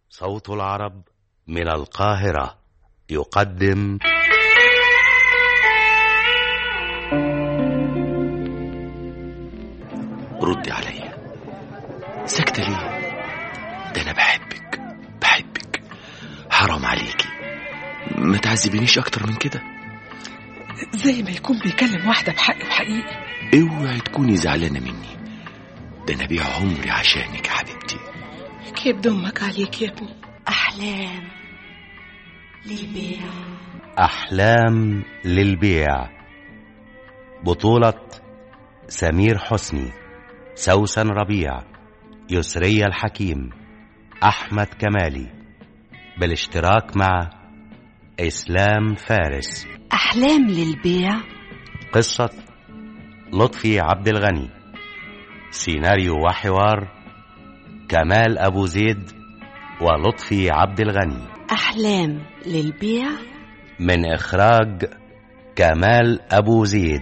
صوت العرب من القاهرة يقدم ردي عليا ساكتة ليه ده أنا بحبك بحبك حرام عليكي ما تعذبينيش أكتر من كده زي ما يكون بيكلم واحدة بحق وحقيقي اوعي تكوني زعلانة مني ده أنا بيع عمري عشانك يا حبيبتي كيف دمك عليك يا ابني أحلام للبيع أحلام للبيع بطولة سمير حسني سوسن ربيع يسري الحكيم أحمد كمالي بالاشتراك مع إسلام فارس أحلام للبيع قصة لطفي عبد الغني سيناريو وحوار كمال أبو زيد ولطفي عبد الغني أحلام للبيع من إخراج كمال أبو زيد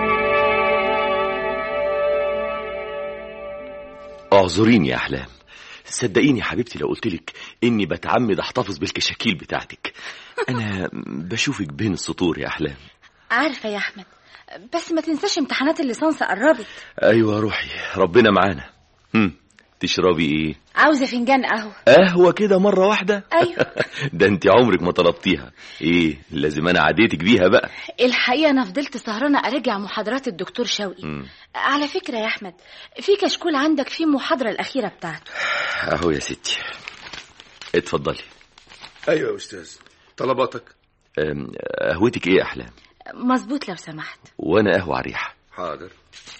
اعذريني يا أحلام صدقيني يا حبيبتي لو قلتلك إني بتعمد أحتفظ بالكشاكيل بتاعتك أنا بشوفك بين السطور يا أحلام عارفة يا أحمد بس ما تنساش امتحانات الليسانس قربت أيوة روحي ربنا معانا هم. تشربي إيه عاوزة فنجان قهوة قهوة كده مرة واحدة أيوة ده انت عمرك ما طلبتيها ايه لازم انا عديتك بيها بقى الحقيقة أنا فضلت سهرانة أراجع محاضرات الدكتور شوقي مم. على فكرة يا أحمد في كشكول عندك فيه المحاضرة الأخيرة بتاعته اهو يا ستي اتفضلي ايوه يا استاذ طلباتك أم، قهوتك ايه يا احلام مظبوط لو سمحت وانا قهوة على الريحة حاضر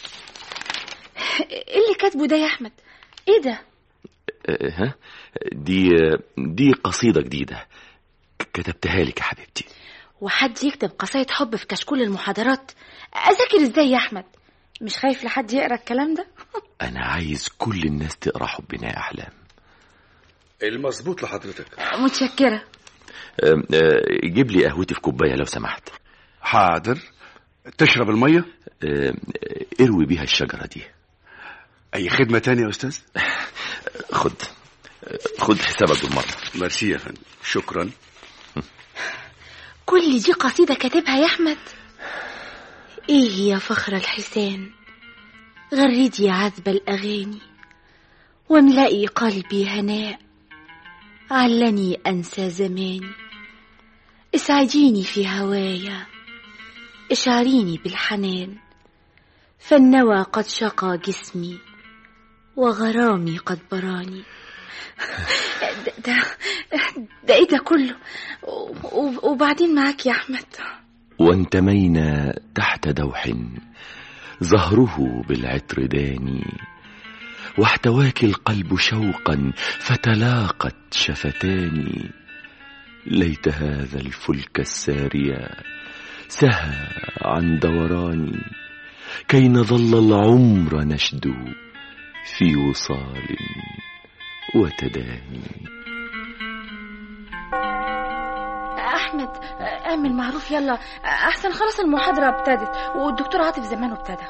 إيه اللي كاتبه ده يا أحمد إيه ده أه، ها دي دي قصيدة جديدة ك- كتبتها لك يا حبيبتي وحد يكتب قصايد حب في كشكول المحاضرات أذاكر إزاي يا أحمد مش خايف لحد يقرأ الكلام ده انا عايز كل الناس تقرا حبنا يا احلام المظبوط لحضرتك متشكرة أم، أه، جيب لي قهوتي في كوباية لو سمحت حاضر تشرب المية أم، اروي بيها الشجرة دي اي خدمة تانية يا استاذ خد خد حسابك بالمرة ميرسي يا فندم شكرا كل دي قصيدة كاتبها يا أحمد إيه يا فخر الحسان غردي عذب الأغاني واملئي قلبي هناء علني أنسى زماني اسعديني في هوايا اشعريني بالحنان فالنوى قد شقى جسمي وغرامي قد براني ده, ده, ده ايه ده كله و- و- وبعدين معاك يا احمد وانتمينا تحت دوح زهره بالعطر داني واحتواك القلب شوقا فتلاقت شفتاني ليت هذا الفلك الساريا سهى عن دوراني كي نظل العمر نشدو في وصال وتداني احمد اعمل معروف يلا احسن خلاص المحاضره ابتدت والدكتور عاطف زمانه ابتدى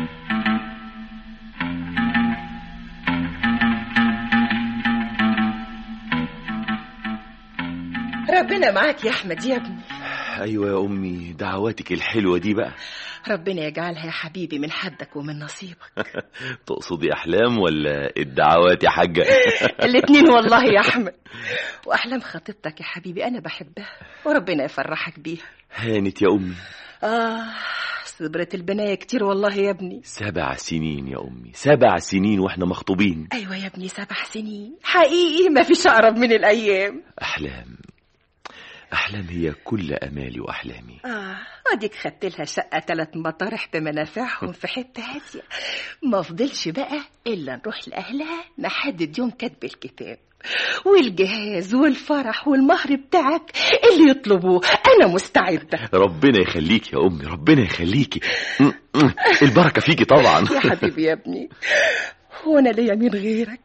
ربنا معاك يا أحمد يا ابني ايوه يا امي دعواتك الحلوه دي بقى ربنا يجعلها يا حبيبي من حدك ومن نصيبك تقصدي احلام ولا الدعوات يا حاجه الاتنين والله يا أحمد وأحلام خطيبتك يا حبيبي أنا بحبها وربنا يفرحك بيها هانت يا امي آه صبرت البناية كتير والله يا ابني سبع سنين يا امي سبع سنين واحنا مخطوبين أيوة يا ابني سبع سنين حقيقي ما فيش أقرب من الأيام احلام احلام هي كل امالي واحلامي آه أديك خدت لها شقة تلات مطارح بمنافعهم في حتة هادية ما فضلش بقى إلا نروح لأهلها نحدد يوم كتب الكتاب والجهاز والفرح والمهر بتاعك اللي يطلبوه أنا مستعدة ربنا يخليكي يا امي ربنا يخليكي م- م. البركه فيكي طبعا يا حبيبي يا ابني هو أنا ليا مين غيرك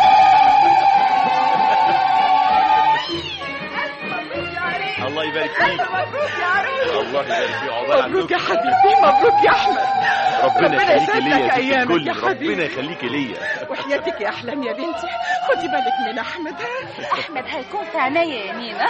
الله يبارك فيك مبروك يا عروس الله يبارك فيك عقبال مبروك يا عندكم. حبيبتي مبروك يا احمد ربنا ربنا يخليكي يسعدك ليا يا ست أيامك الكل يا حبيبي. ربنا يخليكي ليا وحياتك يا احلام يا بنتي خدي بالك من احمد ها احمد هيكون في عينيا يا نينا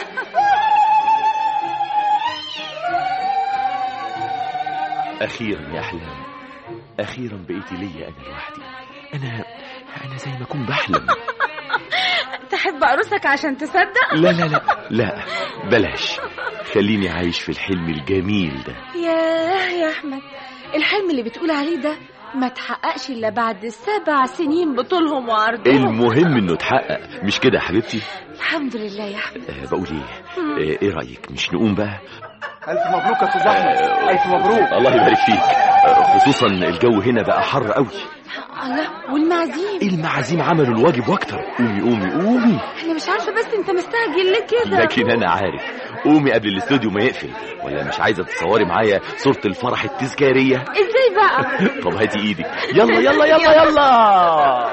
اخيرا يا احلام اخيرا بقيتي ليا انا لوحدي انا انا زي ما اكون بحلم تحب عروسك عشان تصدق لا لا لا لا بلاش خليني عايش في الحلم الجميل ده ياه يا احمد الحلم اللي بتقول عليه ده ما تحققش الا بعد سبع سنين بطولهم وعرضهم المهم انه اتحقق مش كده يا حبيبتي الحمد لله يا احمد أه بقول ايه أه ايه رايك مش نقوم بقى ألف مبروك يا أستاذ أحمد ألف مبروك الله يبارك فيك أه خصوصا الجو هنا بقى حر قوي الله والمعازيم المعازيم عملوا الواجب واكتر قومي قومي قومي انا مش عارفه بس انت مستعجل ليه كده لكن انا عارف قومي قبل الاستوديو ما يقفل ولا مش عايزه تتصوري معايا صوره الفرح التذكاريه ازاي بقى طب هاتي ايدك يلا يلا يلا يلا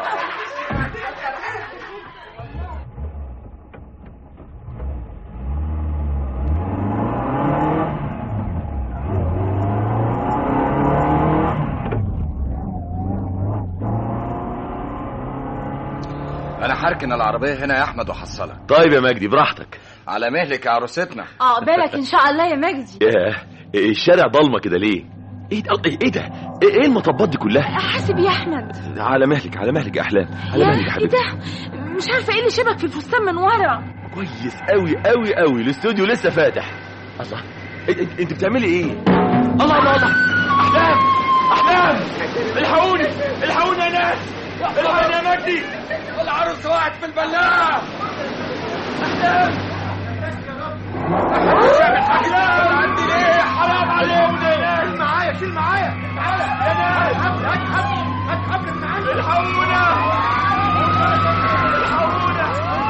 أنا هركن العربية هنا يا أحمد وحصلك طيب يا مجدي براحتك على مهلك يا عروستنا عقبالك ان شاء الله يا مجدي ياه الشارع ضلمه كده ليه ايه ده ايه ده ايه إيه المطبات دي كلها حاسب يا احمد على مهلك على مهلك يا احلام على مهلك يا ايه حبيبتي ده مش عارفه ايه اللي شبك في الفستان من ورا كويس قوي قوي قوي الاستوديو لسه فاتح الله إيه- إيه- انت بتعملي ايه الله الله الله احلام احلام الحقوني الحقوني يا ناس الحقوني يا مجدي العروس وقعت في البلاعة احلام عندي ليه حرام عليهم شيل معايا شيل معايا يا ناس هات حبل هات حبل من عندي الحقونا الحقونا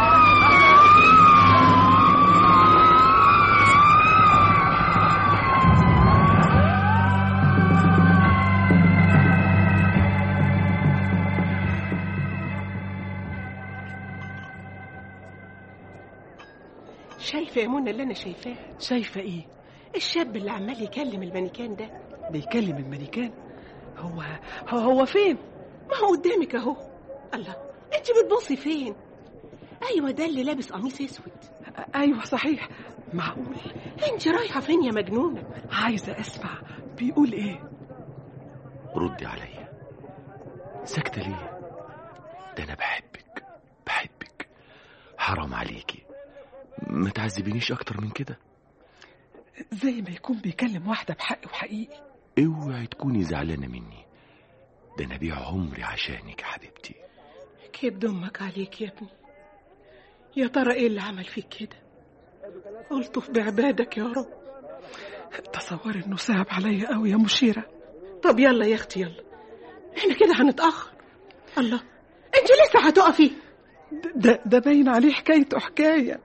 شايفة يا منى اللي أنا شايفاه شايفة ايه الشاب اللي عمال يكلم المانيكان ده بيكلم المانيكان هو هو, هو فين ما هو قدامك أهو الله أنت بتبصي فين أيوة ده اللي لابس قميص أسود ايوه صحيح معقول أنت رايحة فين يا مجنونة عايزة اسمع بيقول ايه ردي عليا ساكتة ليه ده أنا بحبك بحبك حرام عليكي ما تعذبينيش أكتر من كده زي ما يكون بيكلم واحدة بحق وحقيقي اوعي تكوني زعلانة مني ده أنا بيع عمري عشانك يا حبيبتي كبد أمك عليك يا ابني يا ترى إيه اللي عمل فيك كده ألطف بعبادك يا رب تصوري انه صعب عليا قوي يا مشيرة طب يلا يا أختي يلا إحنا كده هنتأخر الله أنت لسه هتقفي ده ده باين عليه حكايته حكاية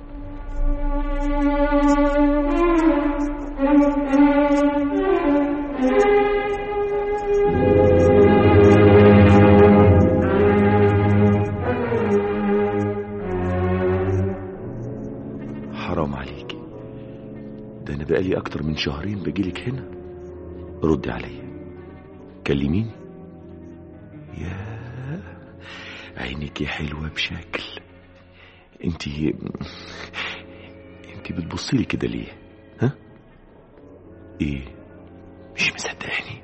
حرام عليكي ده أنا بقالي أكتر من شهرين بجيلك هنا ردي عليا كلميني يا عينيكي حلوة بشكل انتي انتي بتبصيلي كده ليه ها ايه مش مصدقاني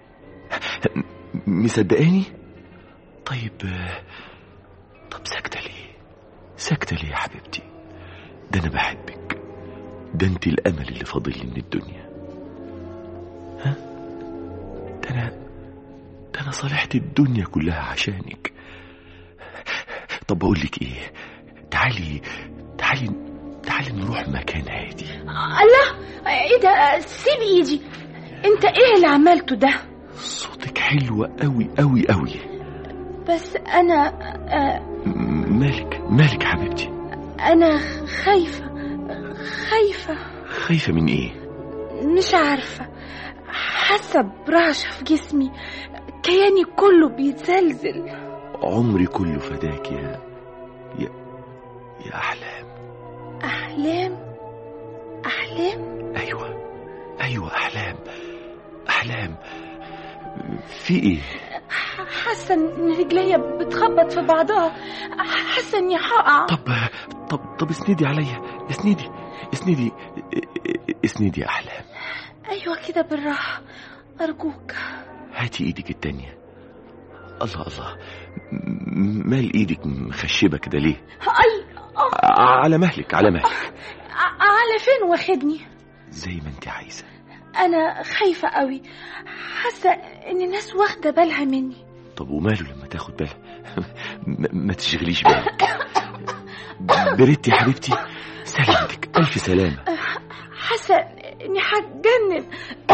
مصدقاني طيب طب ساكتة ليه ساكتة ليه يا حبيبتي ده انا بحبك ده انت الامل اللي فاضل لي من الدنيا ها ده انا ده انا صالحت الدنيا كلها عشانك طب بقول لك ايه تعالي تعالي تعالي نروح مكان هادي الله ايه ده سيب ايدي انت ايه اللي عملته ده صوتك حلو قوي قوي قوي بس انا آه، م- مالك مالك يا حبيبتي انا خايفه خايفه خايفة من ايه مش عارفه حاسه برعشه في جسمي كياني كله بيتزلزل عمري كله فداك يا يا يا احلام احلام أحلام ايوه ايوه احلام احلام في ايه حاسة إن رجليا بتخبط في بعضها حاسة إني هقع طب طب طب اسندي عليا اسندي اسندي اسندي يا احلام أيوة كده بالراحة أرجوك هاتي ايدك التانية الله الله م- مال ايدك مخشبة كده ليه أي ع- على مهلك على مهلك ع- على فين واخدني زي ما انت عايزة أنا خايفة قوي حاسة إن الناس واخدة بالها مني طب وماله لما تاخد بالها م- ما تشغليش بالك بريتي يا حبيبتي سلامتك الف سلامة حاسة إني هتجنن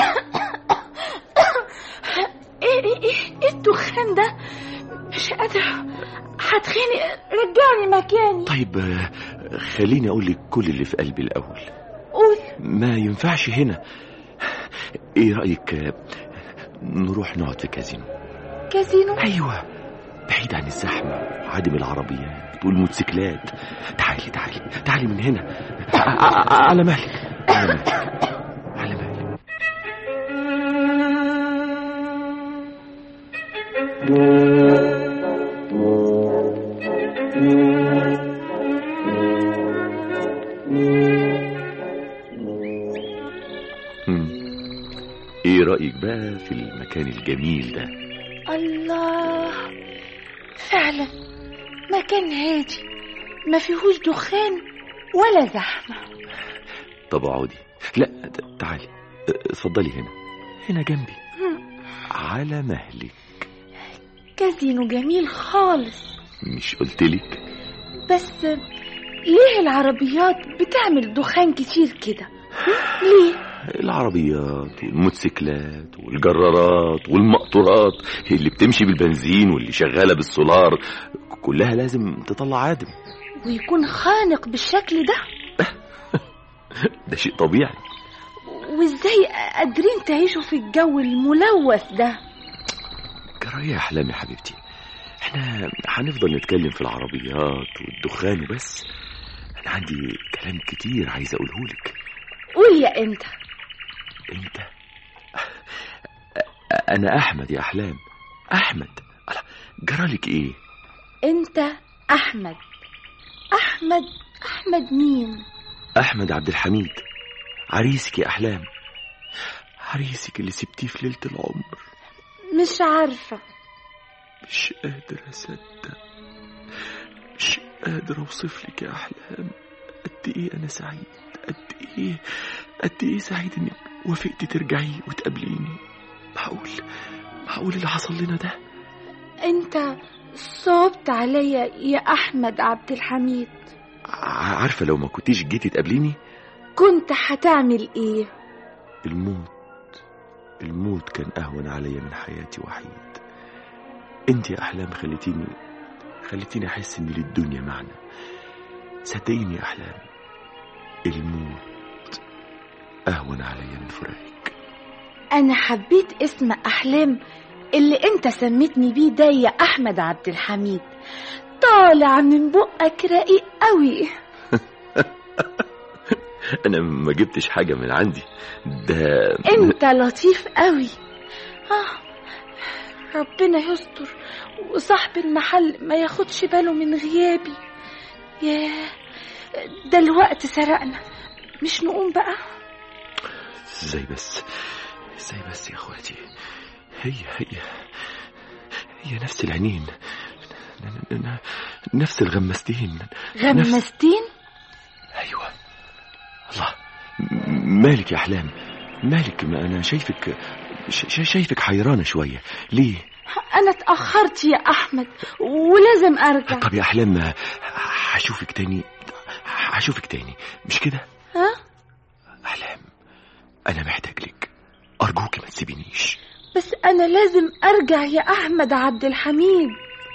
إيه إيه إيه إيه الدخان ده مش قادرة هتخانق رجعني مكاني طيب آه، خليني اقول لك كل اللي في قلبي الاول قول ما ينفعش هنا ايه رايك آه، نروح نقعد في كازينو كازينو ايوه بعيد عن الزحمه وعدم العربيات والموتوسيكلات تعالي تعالي تعالي من هنا ع- ع- على مهلك على مهلك على مهلك هم. ايه رايك بقى في المكان الجميل ده الله فعلا مكان هادي ما فيهوش دخان ولا زحمة طب اقعدي لا ت- تعالي اه، اتفضلي هنا هنا جنبي هم، على مهلك كازينو جميل خالص مش قلتلك بس ليه العربيات بتعمل دخان كتير كده هم؟ ليه العربيات والموتوسيكلات والجرارات والمقطورات اللي بتمشي بالبنزين واللي شغالة بالسولار كلها لازم تطلع عادم ويكون خانق بالشكل ده ده شيء طبيعي وازاي قادرين تعيشوا في الجو الملوث ده جرايه يا احلام يا حبيبتي احنا هنفضل نتكلم في العربيات والدخان وبس انا عندي كلام كتير عايز اقوله لك قول يا انت انت انا احمد يا احلام احمد ألا، جرالك ايه انت احمد احمد احمد مين احمد عبد الحميد عريسك يا احلام عريسك اللي سبتيه في ليله العمر مش عارفة مش قادر اصدق مش قادر اوصف لك يا احلام قد ايه انا سعيد قد ايه قد ايه سعيد انك وافقتي ترجعي وتقابليني معقول معقول اللي حصل لنا ده انت صوبت عليا يا احمد عبد الحميد ع- عارفه لو ما كنتيش جيتي تقابليني كنت هتعمل ايه الموت الموت كان اهون عليا من حياتي وحيد انت يا احلام خليتيني خليتيني احس ان للدنيا معنى صدقيني يا احلام الموت اهون عليا من فراقك انا حبيت اسم احلام اللي انت سميتني بيه ده يا احمد عبد الحميد طالع من بقك رقيق قوي انا ما جبتش حاجه من عندي ده انت لطيف قوي آه ربنا يستر وصاحب المحل ما ياخدش باله من غيابي ياه ده الوقت سرقنا مش نقوم بقى ازاي بس ازاي بس يا اخواتي هي هي هي نفس العينين ن- ن- ن- نفس الغمستين نفس غمستين ايوه الله م- مالك يا احلام مالك ما انا شايفك ش- ش- شايفك حيرانه شويه ليه انا اتاخرت يا احمد ولازم ارجع طب يا احلام ما هشوفك تاني هشوفك تاني مش كده ها احلام انا محتاج لك ارجوك ما تسيبينيش بس انا لازم ارجع يا احمد عبد الحميد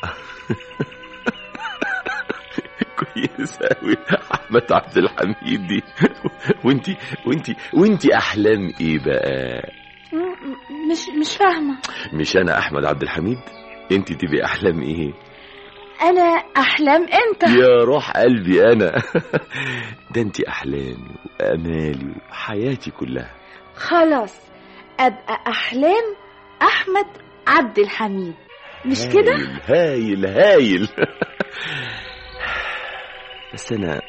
كويس قوي احمد عبد الحميد دي وانتي وانتي وانتي احلام ايه بقى م- م- مش مش فاهمه مش انا احمد عبد الحميد انتي تبقي احلام ايه انا احلام انت يا روح قلبي انا ده انت احلامي وامالي وحياتي كلها خلاص ابقى احلام احمد عبد الحميد مش كده هايل هايل هايل بس انا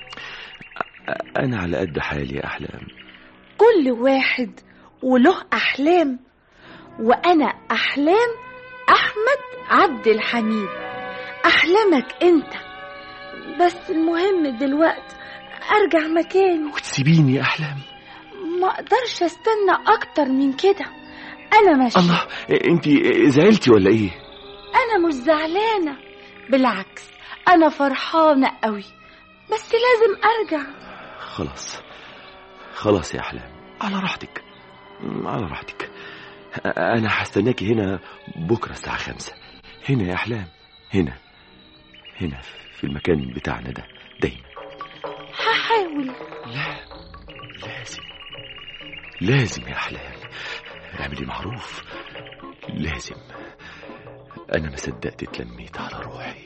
انا على قد حالي يا احلام كل واحد وله احلام وانا احلام احمد عبد الحميد احلامك انت بس المهم دلوقتي ارجع مكاني وتسيبيني يا احلام ما اقدرش استنى اكتر من كده انا ماشي الله انت زعلتي ولا ايه انا مش زعلانه بالعكس انا فرحانه قوي بس لازم ارجع خلاص خلاص يا احلام على راحتك على راحتك انا هستناكي هنا بكره الساعه خمسة هنا يا احلام هنا هنا في المكان بتاعنا ده دايما هحاول لا لازم لازم يا احلام اعملي معروف لازم انا ما صدقت اتلميت على روحي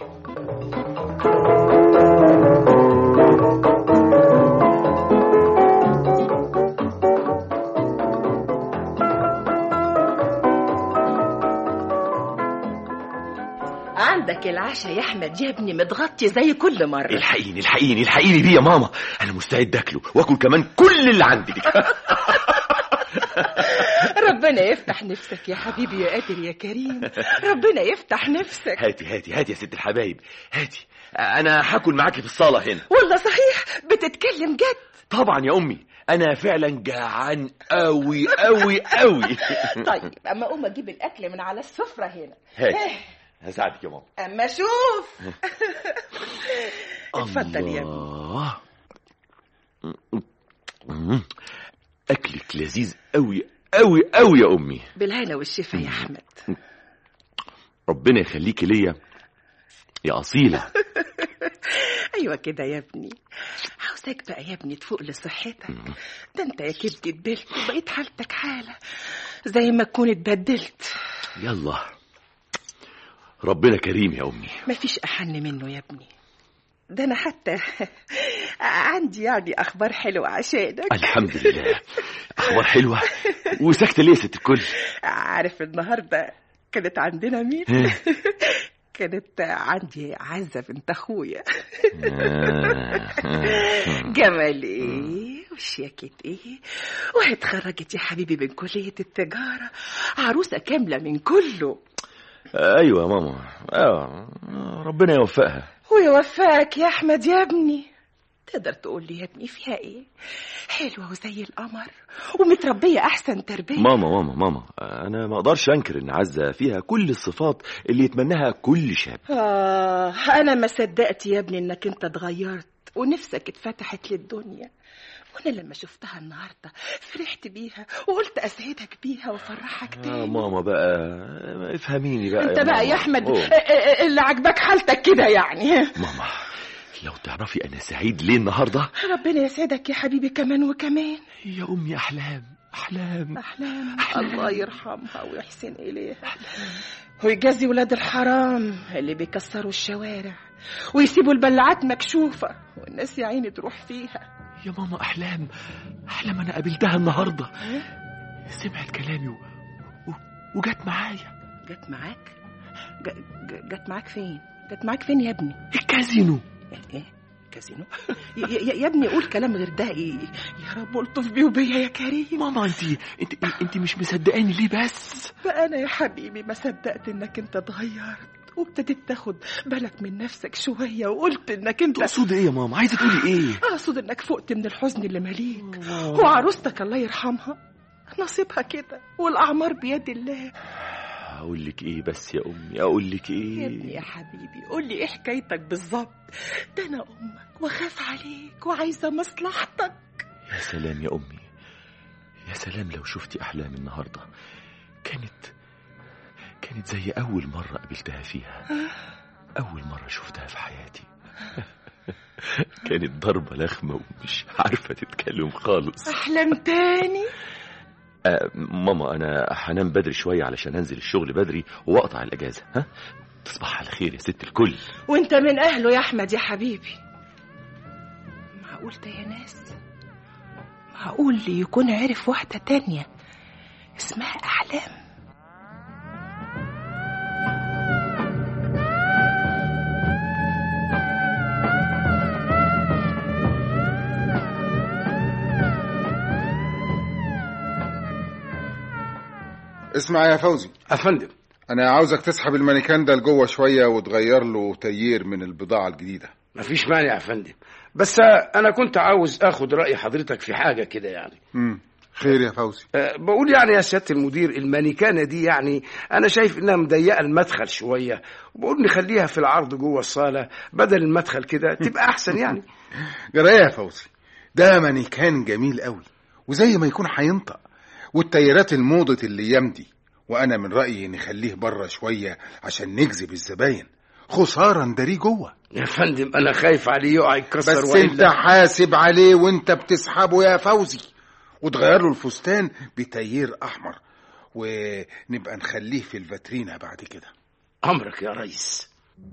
عندك العشاء يا احمد يا ابني متغطي زي كل مره الحقيني الحقيني الحقيني بيه يا ماما انا مستعد اكله واكل كمان كل اللي عندي ربنا يفتح نفسك يا حبيبي يا قادر يا كريم ربنا يفتح نفسك هاتي هاتي هاتي يا ست الحبايب هاتي انا هاكل معاكي في الصاله هنا والله صحيح بتتكلم جد طبعا يا امي انا فعلا جعان قوي قوي قوي طيب اما اقوم اجيب الاكل من على السفره هنا هاتي هساعدك يا ماما اما شوف اتفضل يا ابني الله مم. اكلك لذيذ قوي قوي قوي يا امي بالهنا والشفا يا احمد ربنا يخليكي ليا يا اصيله ايوه كده يا ابني عاوزاك بقى يا ابني تفوق لصحتك ده انت يا كبدي اتبلت وبقيت حالتك حاله زي ما تكون اتبدلت يلا ربنا كريم يا امي مفيش احن منه يا ابني ده انا حتى عندي يعني اخبار حلوه عشانك الحمد لله اخبار حلوه وساكته ليه يا ست الكل عارف النهارده كانت عندنا مين كانت عندي عزة بنت أخويا جمال إيه وشياكة إيه واتخرجت يا حبيبي من كلية التجارة عروسة كاملة من كله ايوه يا ماما اه ربنا يوفقها ويوفقك يا أحمد يا ابني تقدر تقول لي يا ابني فيها ايه حلوة وزي القمر ومتربية أحسن تربية ماما ماما ماما انا ما اقدرش انكر ان عزه فيها كل الصفات اللي يتمناها كل شاب آه أنا ما صدقت يا ابني إنك أنت اتغيرت ونفسك اتفتحت للدنيا وأنا لما شفتها النهاردة فرحت بيها وقلت أسعدك بيها وأفرحك آه تاني ماما بقى افهميني بقى أنت بقى ماما. يا أحمد أوه. آه، آه، اللي عجبك حالتك كده يعني ماما لو تعرفي انا سعيد ليه النهارده ربنا يسعدك يا حبيبي كمان وكمان يا امي احلام احلام أحلام الله يرحمها ويحسن إليها ويجازي ولاد الحرام اللي بيكسروا الشوارع ويسيبوا البلعات مكشوفة والناس يا عيني تروح فيها يا ماما احلام احلام انا قابلتها النهارده سمعت كلامي و... و... وجت معايا جت معاك ج- ج- جت معاك فين جت معاك فين يا ابني الكازينو ايه كازينو يا, يا, يا ابني قول كلام غير ده إيه؟ يا رب الطف بيه وبيا يا كريم ماما انت انت انت مش مصدقاني ليه بس بقى انا يا حبيبي ما صدقت انك انت اتغيرت وابتديت تاخد بالك من نفسك شويه وقلت انك انت تقصدي ايه يا ماما عايزه تقولي ايه اقصد انك فقت من الحزن اللي مليك وعروستك الله يرحمها نصيبها كده والاعمار بيد الله اقول لك ايه بس يا امي اقول لك يا ابني ايه يا حبيبي قول لي ايه حكايتك بالظبط ده انا امك واخاف عليك وعايزه مصلحتك يا سلام يا امي يا سلام لو شفتي احلامي النهارده كانت كانت زي اول مره قابلتها فيها اول مره شفتها في حياتي كانت ضربه لخمه ومش عارفه تتكلم خالص احلام تاني آه ماما انا هنام بدري شويه علشان انزل الشغل بدري واقطع الاجازه ها تصبح على خير يا ست الكل وانت من اهله يا احمد يا حبيبي معقول ده يا ناس معقول يكون عرف واحدة تانية اسمها أحلام اسمع يا فوزي افندم انا عاوزك تسحب المانيكان ده لجوه شويه وتغير له تيير من البضاعه الجديده مفيش مانع يا فندم بس انا كنت عاوز اخد راي حضرتك في حاجه كده يعني امم خير يا فوزي أه بقول يعني يا سياده المدير المانيكانه دي يعني انا شايف انها مضيقه المدخل شويه وبقول نخليها في العرض جوه الصاله بدل المدخل كده تبقى احسن يعني جرى يا فوزي ده مانيكان جميل قوي وزي ما يكون هينطق والتيارات الموضة الايام دي وانا من رايي نخليه بره شويه عشان نجذب الزباين خساره نداريه جوه يا فندم انا خايف عليه يقع يتكسر بس وإلا. انت حاسب عليه وانت بتسحبه يا فوزي وتغير له الفستان بتيير احمر ونبقى نخليه في الفاترينا بعد كده امرك يا ريس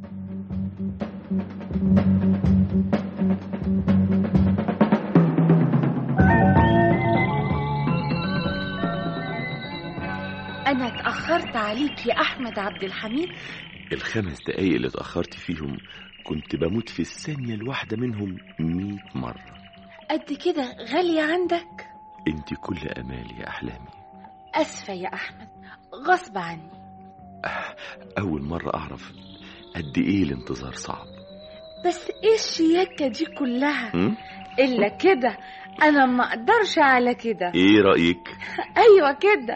انا اتاخرت عليك يا احمد عبد الحميد الخمس دقايق اللي اتأخرت فيهم كنت بموت في الثانية الواحدة منهم مية مرة قد كده غاليه عندك انت كل امالي يا احلامي اسفه يا احمد غصب عني اول مرة اعرف قد ايه الانتظار صعب بس ايه الشياكه دي كلها م? الا كده انا ما اقدرش على كده ايه رأيك ايوه كده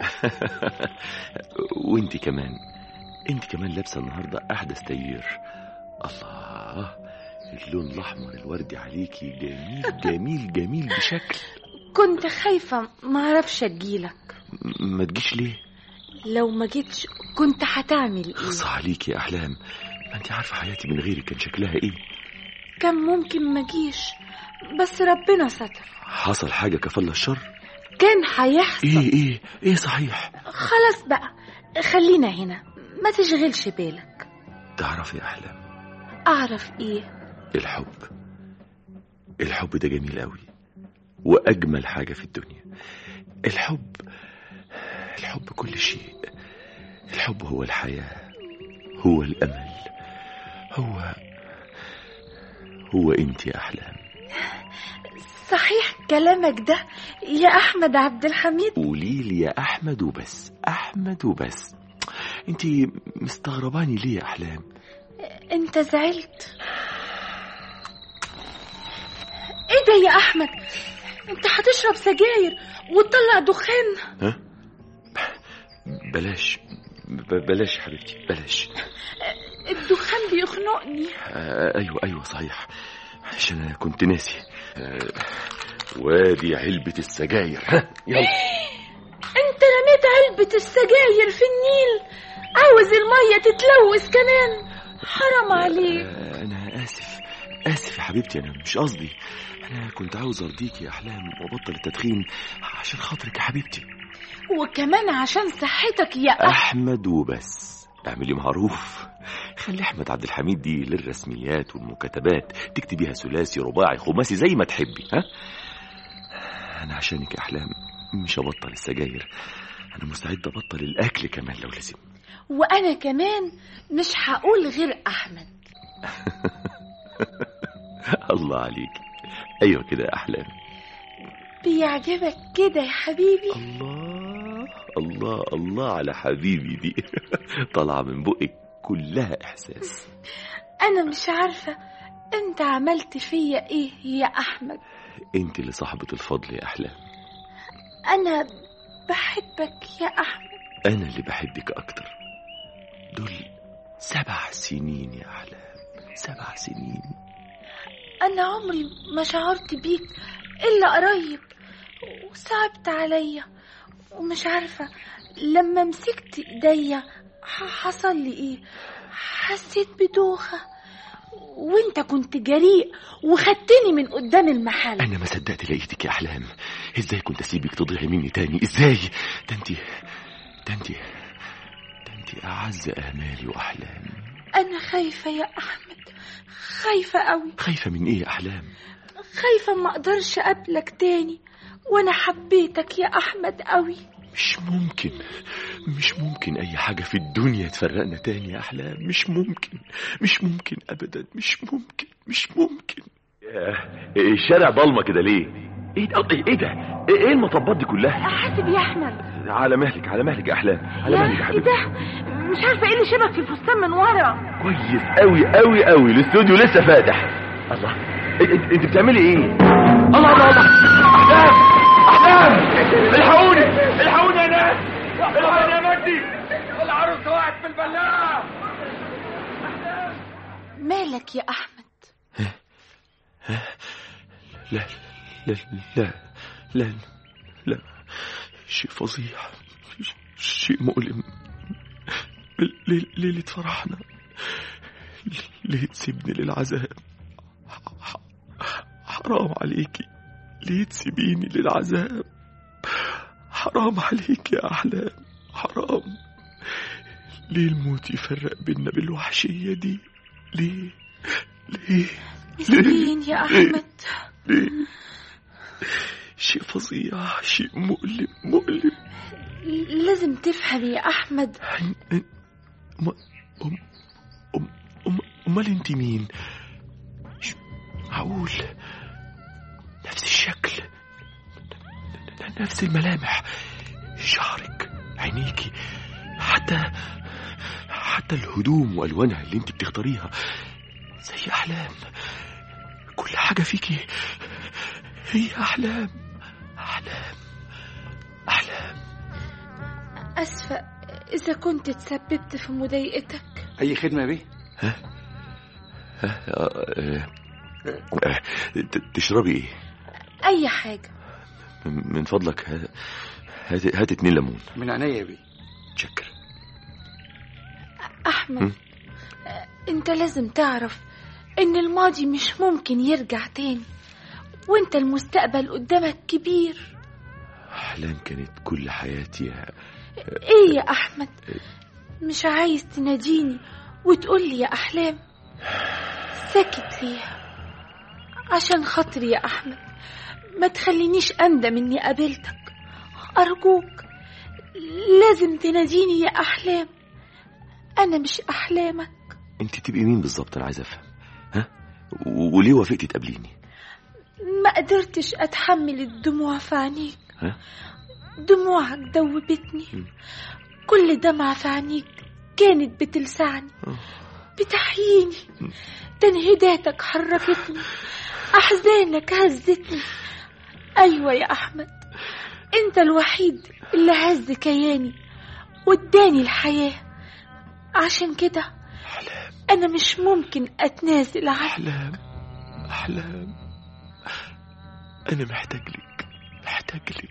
وانت كمان انت كمان لابسه النهارده احدث تيير الله اللون الاحمر الوردي عليكي جميل جميل جميل بشكل كنت خايفه ما اعرفش اجيلك م- ما تجيش ليه لو ما جيتش كنت هتعمل ايه خص عليكي يا احلام ما انت عارفه حياتي من غيرك كان شكلها ايه كان ممكن ما جيش بس ربنا ستر حصل حاجه كفل الشر كان هيحصل ايه ايه ايه صحيح خلاص بقى خلينا هنا ما تشغلش بالك تعرفي يا احلام اعرف ايه الحب الحب ده جميل قوي واجمل حاجه في الدنيا الحب الحب كل شيء الحب هو الحياه هو الامل هو هو انت يا احلام صحيح كلامك ده يا احمد عبد الحميد قولي لي يا احمد وبس احمد وبس انت مستغرباني ليه يا احلام انت زعلت ايه ده يا احمد انت هتشرب سجاير وتطلع دخان ها بلاش ب- بلاش يا حبيبتي بلاش الدخان بيخنقني آه ايوه ايوه صحيح عشان انا كنت ناسي آه وادي علبة السجاير ها يلا انت رميت علبة السجاير في النيل عاوز المية تتلوث كمان حرام عليك آه انا اسف اسف يا حبيبتي انا مش قصدي انا كنت عاوز ارضيك يا احلام وابطل التدخين عشان خاطرك يا حبيبتي وكمان عشان صحتك يا أحمد احمد وبس اعملي معروف خلي احمد عبد الحميد دي للرسميات والمكاتبات تكتبيها ثلاثي رباعي خماسي زي ما تحبي ها انا عشانك يا احلام مش هبطل السجاير انا مستعد ابطل الاكل كمان لو لازم وانا كمان مش هقول غير احمد الله عليك ايوه كده يا احلام بيعجبك كده يا حبيبي الله الله الله على حبيبي دي طالعه من بقك كلها احساس انا مش عارفة انت عملت فيا ايه يا احمد انت اللي صاحبه الفضل يا احلام انا بحبك يا احمد انا اللي بحبك اكتر دول سبع سنين يا احلام سبع سنين انا عمري ما شعرت بيك الا قريب وصعبت عليا ومش عارفة لما مسكت ايديا ح- حصل لي ايه حسيت بدوخة وانت كنت جريء وخدتني من قدام المحل انا ما صدقت لقيتك يا احلام ازاي كنت اسيبك تضيعي مني تاني ازاي ده انت ده انت ده انت اعز امالي واحلامي أنا خايفة يا أحمد خايفة قوي خايفة من ايه يا احلام خايفة ما أقدرش أقابلك تاني وأنا حبيتك يا أحمد قوي مش ممكن مش ممكن اي حاجة في الدنيا تفرقنا تاني يا احلام مش ممكن مش ممكن ابدا مش ممكن مش ممكن الشارع ضلمة كده ليه ايه ده ايه ده ايه إيه المطبات دي كلها حاسب يا أحمد على مهلك على مهلك يا احلام على مهلك يا ايه حبيبي ده مش عارفة ايه اللي شبك في الفستان من ورا كويس قوي قوي قوي الاستوديو لسه فاتح الله انت, انت, انت بتعملي ايه الله الله الله احلام احلام الحقوني الحقوني يا ناس الحقوني يا مجدي العروسه وقعت في البلاعه مالك يا أحمد لا لا لا لا لا شيء فظيع شيء مؤلم ليه- ليلة فرحنا ليه تسيبني للعذاب ح- حرام عليكي ليه تسيبيني للعذاب حرام عليك يا أحلام حرام ليه الموت يفرق بينا بالوحشية دي ليه ليه مسكين يا أحمد ليه شيء فظيع شيء مؤلم مؤلم لازم تفهم يا أحمد أم أم أم أم أمال أنت مين؟ ش- معقول نفس الشكل ن- نفس الملامح شعرك عينيكي حتى حتى الهدوم والوانها اللي انت بتختاريها زي احلام كل حاجه فيكي هي احلام احلام احلام أسفة إذا كنت تسببت في مضايقتك اي خدمه يا بيه ت- تشربي ايه أي حاجة من فضلك ه- هات هات اتنين ليمون من عينيا يا بيه شكر أحمد هم؟ أنت لازم تعرف إن الماضي مش ممكن يرجع تاني وأنت المستقبل قدامك كبير احلام كانت كل حياتي يا إيه يا أحمد مش عايز تناديني وتقولي يا أحلام ساكت ليه عشان خاطري يا أحمد ما تخلينيش أندم إني قابلتك أرجوك لازم تناديني يا أحلام أنا مش أحلامك انت تبقي مين بالظبط انا عايز افهم ها و- وليه وافقتي تقابليني ما قدرتش أتحمل الدموع في عينيك ها دموعك دوبتني م. كل دمعة في عينيك كانت بتلسعني آه. بتحييني م. تنهيداتك حركتني أحزانك هزتني أيوة يا أحمد أنت الوحيد اللي هز كياني واداني الحياة عشان كده احلام أنا مش ممكن أتنازل عنك احلام احلام انا محتاج لك محتاج لك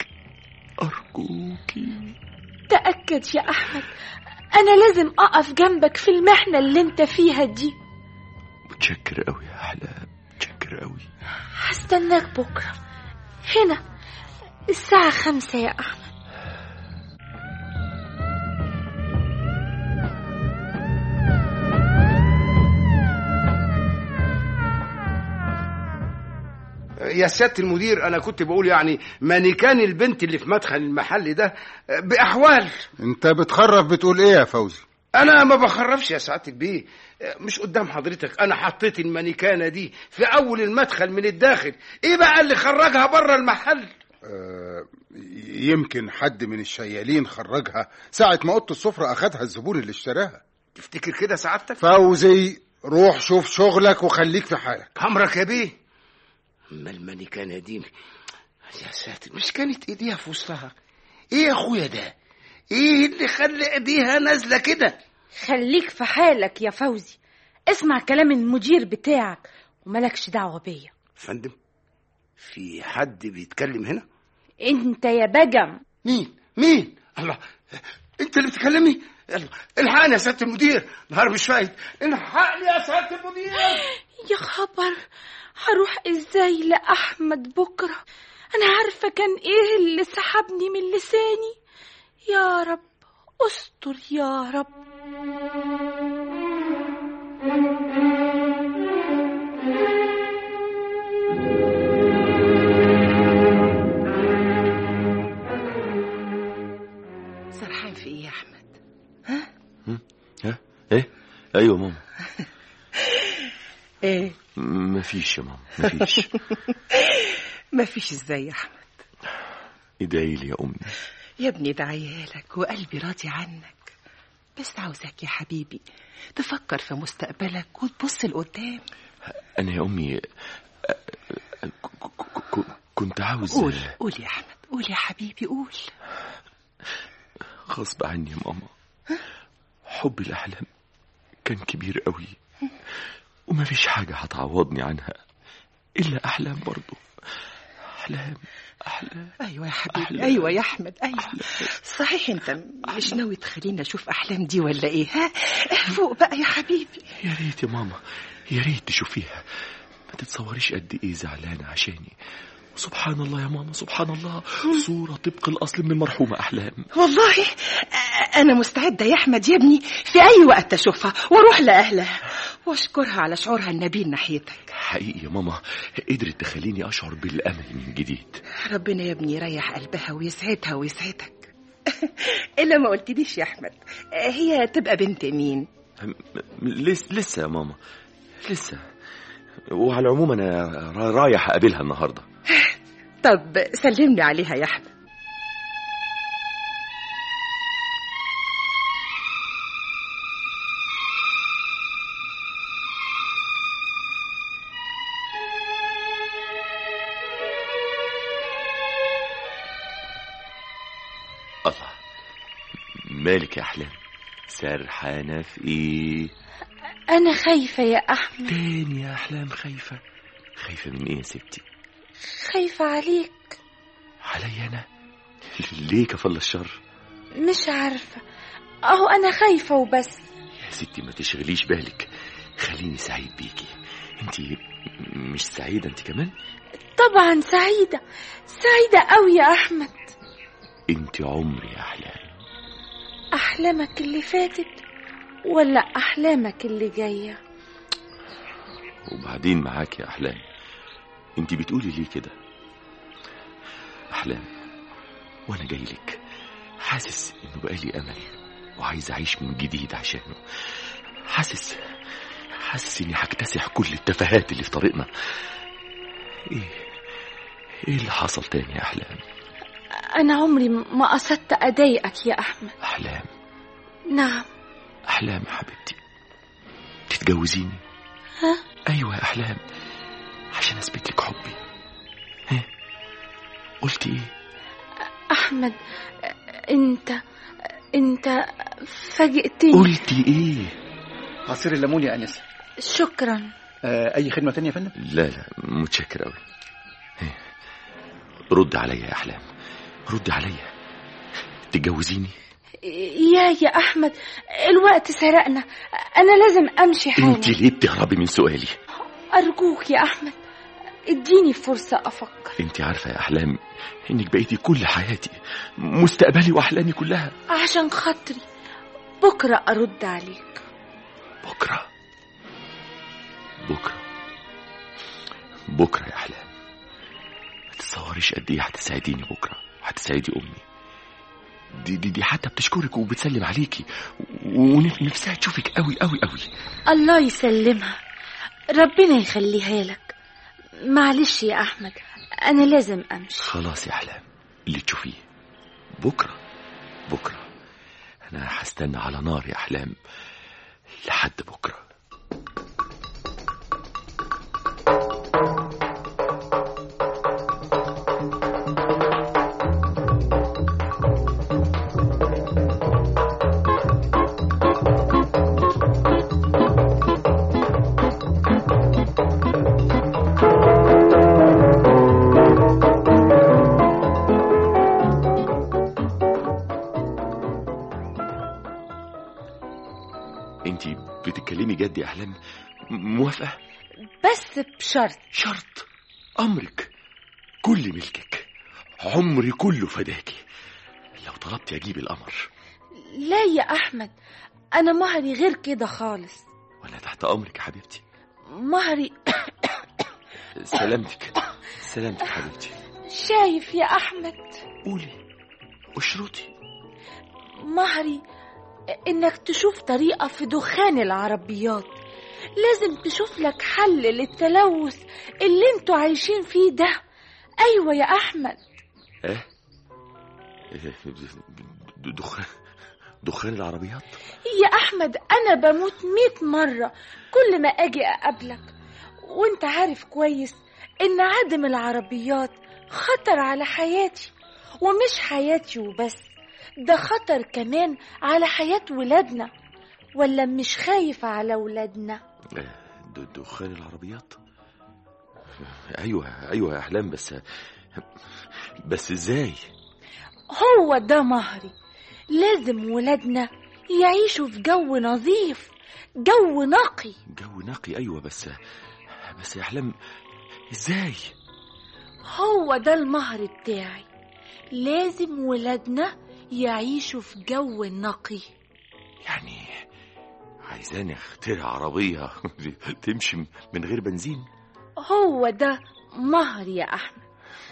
ارجوكي تأكد يا أحمد أنا لازم أقف جنبك في المحنة اللي أنت فيها دي متشكر قوي يا احلام متشكر قوي هستناك بكرة هنا الساعة خمسة يا أحمد يا سيادة المدير أنا كنت بقول يعني مانيكان البنت اللي في مدخل المحل ده بأحوال انت بتخرف بتقول ايه يا فوزي أنا ما بخرفش يا سعادة البيه مش قدام حضرتك أنا حطيت المانيكانة دي في أول المدخل من الداخل إيه بقى اللي خرجها بره المحل آه، يمكن حد من الشيالين خرجها ساعة ما اوضه السفرة اخدها الزبون اللي اشتراها تفتكر كده سعادتك فوزي روح شوف شغلك وخليك في حالك عمرك يا بيه أما المانيكانة دي يا ساتر مش كانت إيديها في وسطها إيه يا أخويا ده إيه اللي خلى إيديها نازلة كده خليك في حالك يا فوزي اسمع كلام المدير بتاعك وملكش دعوة بيا فندم في حد بيتكلم هنا انت يا بجم مين مين الله انت اللي بتكلمني يلا الحقني يا سياده المدير نهار مش فايت الحقني يا سياده المدير يا خبر هروح ازاي لأحمد بكرة أنا عارفة كان إيه اللي سحبني من لساني يا رب استر يا رب سرحان في ايه يا احمد ها ايه ايوه ماما ايه مفيش يا ماما مفيش مفيش ازاي يا احمد ادعي لي يا امي يا ابني دعيالك وقلبي راضي عنك بس عاوزك يا حبيبي تفكر في مستقبلك وتبص لقدام انا يا امي أ- أ- ك- ك- ك- كنت عاوز قول قول يا احمد قول يا حبيبي قول غصب عني يا ماما حب الأحلام كان كبير قوي ومفيش حاجة هتعوضني عنها إلا أحلام برضو أحلام أحلام ايوه يا حبيبي أحلام. ايوه يا احمد ايوه صحيح انت مش ناوي تخليني اشوف احلام دي ولا ايه ها فوق بقى يا حبيبي يا ريت يا ماما يا ريت تشوفيها ما تتصوريش قد إيه زعلانة عشاني سبحان الله يا ماما سبحان الله صورة طبق الأصل من المرحومة أحلام والله آه، انا مستعده يا احمد يا ابني في اي وقت اشوفها واروح لاهلها واشكرها على شعورها النبيل ناحيتك حقيقي يا ماما قدرت تخليني أشعر بالأمل من جديد ربنا يا ابني يريح قلبها ويسعدها ويسعدك الا ما قلتليش يا احمد آه، هي تبقى بنت مين لسه لسه يا ماما لسه وعلى العموم انا را- رايح اقابلها النهارده طب سلمني عليها يا احمد الله مالك يا احلام سرحانه في ايه أنا خايفة يا أحمد تاني يا احلام خايفه خايفه من ايه يا ستي خايفة عليك عليا انا ليه كفل الشر مش عارفة أهو أنا خايفة وبس يا ستي ما تشغليش بالك خليني سعيد بيكي انت مش سعيده انت كمان طبعا سعيدة سعيدة أوي يا أحمد انت عمري يا احلام أحلامك اللي فاتت ولا أحلامك اللي جاية وبعدين معاك يا أحلام انت بتقولي ليه كده أحلام وأنا جاي لك حاسس إنه بقالي أمل وعايز أعيش من جديد عشانه حاسس حاسس إني هكتسح كل التفاهات اللي في طريقنا إيه إيه اللي حصل تاني يا أحلام أنا عمري ما قصدت أضايقك يا أحمد أحلام نعم أحلام يا حبيبتي تتجوزيني ها أيوة يا أحلام عشان أثبت لك حبي ها قلتي إيه أحمد أنت أنت فاجئتني قلتي إيه عصير الليمون يا انسه شكرا آه اي خدمه تانية يا فندم لا لا متشكر أوي ها، رد عليا يا أحلام رد عليا تتجوزيني يا يا أحمد الوقت سرقنا أنا لازم أمشي حالا انت ليه بتهربي من سؤالي أرجوك يا أحمد اديني فرصة أفكر انت عارفة يا أحلام انك بقيتي كل حياتي مستقبلي وأحلامي كلها عشان خاطري بكرة أرد عليك بكرة بكرة بكرة يا أحلام ما تتصوريش قد إيه هتسعديني بكرة هتسعدي أمي دي دي دي حتى بتشكرك وبتسلم عليكي ونفسها تشوفك قوي قوي قوي الله يسلمها ربنا يخليها لك معلش يا أحمد أنا لازم أمشي خلاص يا أحلام اللي تشوفيه بكرة بكرة أنا هستنى على نار يا أحلام لحد بكرة انت بتتكلمي جد يا أحلام م- موافقة بس بشرط شرط أمرك كل ملكك عمري كله فداكي لو طلبتي أجيب القمر لا يا أحمد أنا مهري غير كده خالص وانا تحت امرك يا حبيبتي مهري سلامتك سلامتك يا حبيبتي شايف يا أحمد قولي اشرطي مهري إنك تشوف طريقة في دخان العربيات لازم تشوف لك حل للتلوث اللي انتوا عايشين فيه ده أيوة يا أحمد ايه إيه، دخان دخان العربيات يا أحمد أنا بموت مئة مرة كل ما أجي أقابلك وانت عارف كويس إن عدم العربيات خطر على حياتي ومش حياتي وبس ده خطر كمان على حياة ولادنا ولا مش خايف على ولادنا إيه، د- دخان العربيات ايوه ايوه يا احلام بس بس ازاي هو ده مهري لازم ولادنا يعيشوا في جو نظيف جو نقي جو نقي ايوه بس بس يا احلام ازاي هو ده المهر بتاعي لازم ولادنا يعيشوا في جو نقي يعني عايزاني اخترع عربيه تمشي من غير بنزين هو ده مهر يا أحمد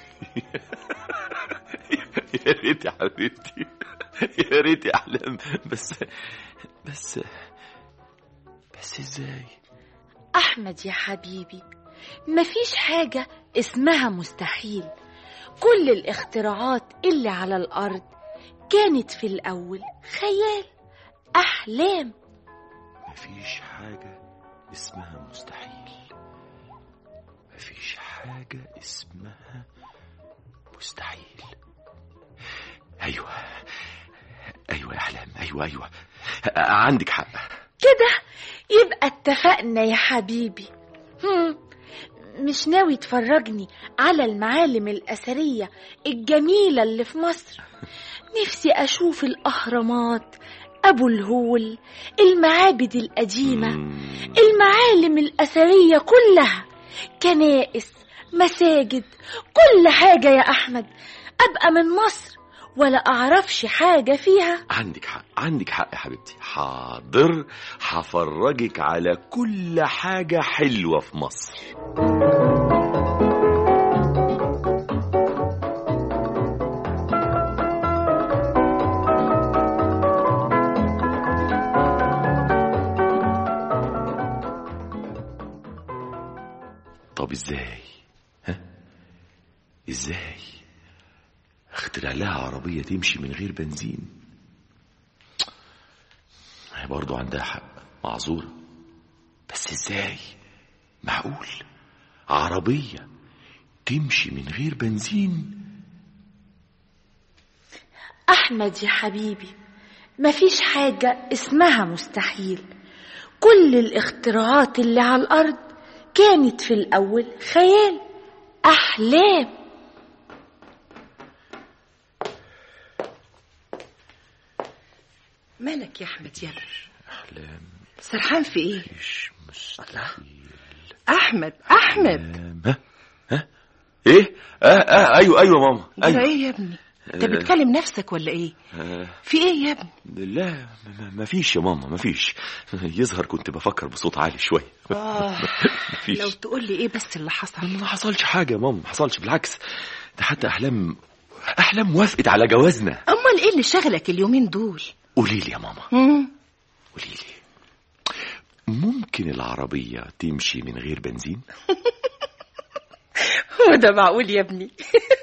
يا ريت يا حبيبتي يا ريت يا احلام بس بس بس ازاي أحمد يا حبيبي مفيش حاجة اسمها مستحيل كل الاختراعات اللي على الأرض كانت في الأول خيال أحلام مفيش حاجه اسمها مستحيل مفيش حاجه اسمها مستحيل ايوه ايوه يا احلام ايوه ايوه عندك حق كده يبقى اتفقنا يا حبيبي هم مش ناوي تفرجني على المعالم الأثرية الجميلة اللي في مصر نفسي أشوف الأهرامات أبو الهول المعابد القديمة المعالم الأثرية كلها كنائس مساجد كل حاجة يا أحمد أبقى من مصر ولا أعرفش حاجة فيها عندك حق عندك حق يا حبيبتي حاضر هفرجك على كل حاجة حلوة في مصر طب ازاي ها ازاي اخترع لها عربية تمشي من غير بنزين هي برضو عندها حق معذورة بس ازاي معقول عربية تمشي من غير بنزين أحمد يا حبيبي مفيش حاجة اسمها مستحيل كل الاختراعات اللي على الأرض كانت في الأول خيال أحلام مالك يا احمد يا ابني أحلام سرحان في ايه مش مستحيل احمد احمد ها ها ايه اه اه ايوه ايوه ماما جرى ايوه ايه يا ابني انت آه. بتكلم نفسك ولا ايه آه في ايه يا ابني لا ما فيش يا ماما ما فيش يظهر كنت بفكر بصوت عالي شويه آه مفيش. لو تقول لي ايه بس اللي حصل ما حصلش حاجه يا ماما ما حصلش بالعكس ده حتى احلام احلام وافقت على جوازنا امال ايه اللي شغلك اليومين دول قولي لي يا ماما مم. قولي لي ممكن العربيه تمشي من غير بنزين هو ده معقول يا ابني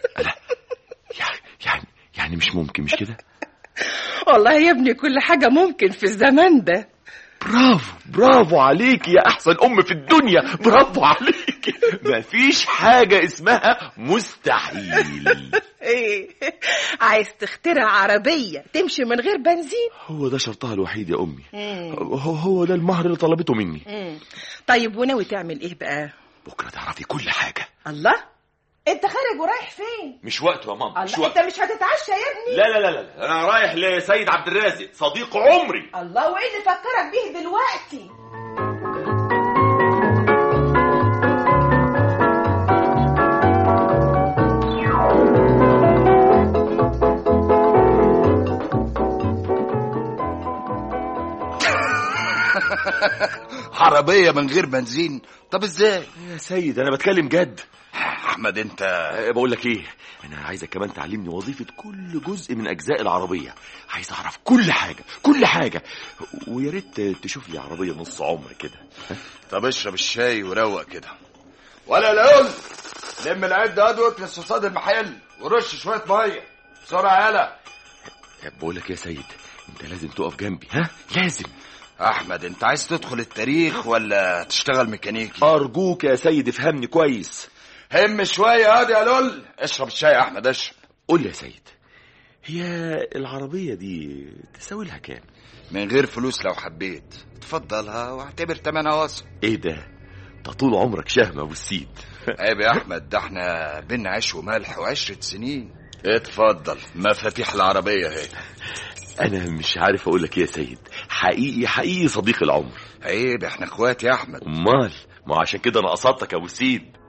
يعني يعني مش ممكن مش كده والله يا ابني كل حاجة ممكن في الزمان ده برافو برافو عليك يا احسن ام في الدنيا برافو عليك مفيش حاجه اسمها مستحيل ايه عايز تخترع عربية تمشي من غير بنزين هو ده شرطها الوحيد يا امي مم. هو هو ده المهر اللي طلبته مني مم. طيب وناوي تعمل ايه بقى بكره تعرفي كل حاجه الله انت خارج ورايح فين مش وقته يا ماما مش الله انت وقته مش هتتعشى يا ابني لا لا لا لا انا رايح لسيد عبد الرازق صديق عمري الله وايه اللي فكرك بيه دلوقتي عربيه من غير بنزين طب ازاي يا سيد انا بتكلم جد احمد انت أه، بقول لك ايه انا عايزك كمان تعلمني وظيفه كل جزء من اجزاء العربيه عايز اعرف كل حاجه كل حاجه ويا ريت تشوف لي عربيه نص عمر كده طب اشرب الشاي وروق كده ولا لول لم العده دي واكنس قصاد المحل ورش شويه ميه بسرعه يلا طب بقول لك يا سيد انت لازم تقف جنبي ها لازم احمد انت عايز تدخل التاريخ ولا تشتغل ميكانيكي ارجوك يا سيد افهمني كويس هم شويه هادي يا لول اشرب الشاي يا احمد اشرب قول لي يا سيد هي العربيه دي تساوي لها كام من غير فلوس لو حبيت تفضلها واعتبر تمنها وصل ايه ده ده طول عمرك شهم ابو السيد عيب يا احمد ده احنا بينا عيش وملح وعشرة سنين اتفضل مفاتيح العربية اهي انا مش عارف اقول لك ايه يا سيد حقيقي حقيقي صديق العمر عيب احنا اخوات يا احمد امال ما عشان كده انا قصدتك يا ابو السيد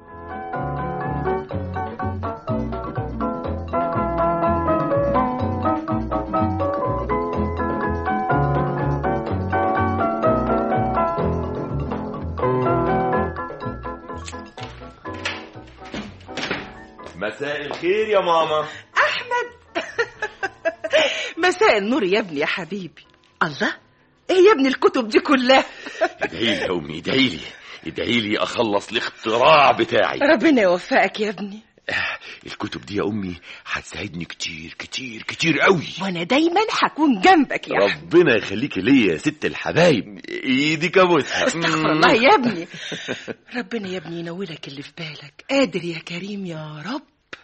مساء الخير يا ماما احمد مساء النور يا ابني يا حبيبي الله ايه يا ابني الكتب دي كلها ادعي لي يا امي ادعي لي ادعي لي اخلص الاختراع بتاعي ربنا يوفقك يا ابني الكتب دي يا امي هتساعدني كتير كتير كتير قوي وانا دايما هكون جنبك يا احمد ربنا يخليكي ليا يا ست الحبايب ايدك ابوسها استغفر الله يا ابني ربنا يا ابني ينولك اللي في بالك قادر يا كريم يا رب